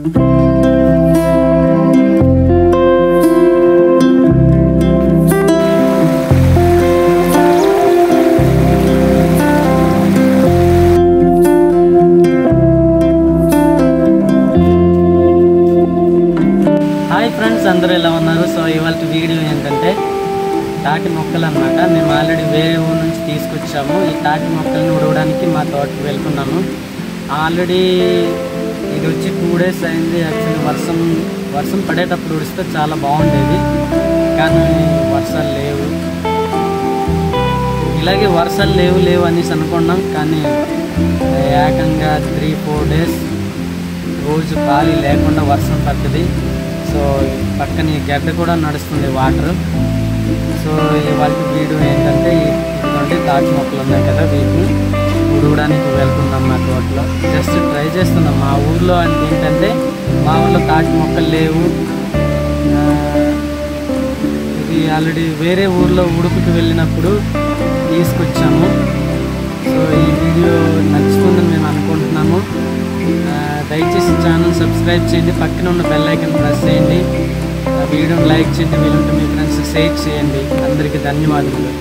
hi friends అందరూ ఎలా ఉన్నారు సో ఇవాళ వీడియో ఏంటంటే తాటి మొక్కలు అన్నమాట మేము ఆల్రెడీ వేరే ఊరు నుంచి తీసుకొచ్చాము ఈ తాటి మొక్కలను ఉడవడానికి మా తోటకి వెళ్తున్నాము ఆల్రెడీ ఇది వచ్చి టూ డేస్ అయింది యాక్చువల్లీ వర్షం వర్షం పడేటప్పుడు ఉడిస్తే చాలా బాగుండేది కానీ వర్షాలు లేవు ఇలాగే వర్షాలు లేవు లేవు అనేసి అనుకున్నాం కానీ ఏకంగా త్రీ ఫోర్ డేస్ రోజు ఖాళీ లేకుండా వర్షం పడుతుంది సో పక్కన ఈ గడ్డ కూడా నడుస్తుంది వాటర్ సో ఇవాళ వీడియో ఏంటంటే ఇటువంటి తాటి మొక్కలు ఉన్నాయి కదా వీటిని ఉడవడానికి వెళ్తున్నాం మా తోటలో జస్ట్ ట్రై చేస్తున్నాం మా ఊర్లో అంటే ఏంటంటే మా ఊర్లో తాటి మొక్కలు లేవు ఆ, ఇది ఆల్రెడీ వేరే ఊర్లో ఉడుపుకి వెళ్ళినప్పుడు తీసుకొచ్చాము సో ఈ వీడియో నచ్చుతుందని మేము అనుకుంటున్నాము ఆ, దయచేసి ఛానల్ సబ్స్క్రైబ్ చేయండి పక్కన ఉన్న బెల్ ఐకన్ ప్రెస్ చేయండి ఆ వీడియోని లైక్ చేయండి వీలుంటే మీ ఫ్రెండ్స్ షేర్ చేయండి అందరికీ ధన్యవాదాలు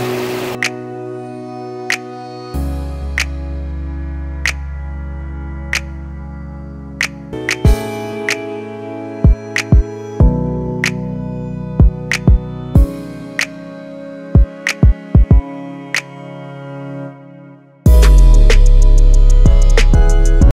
ఆ,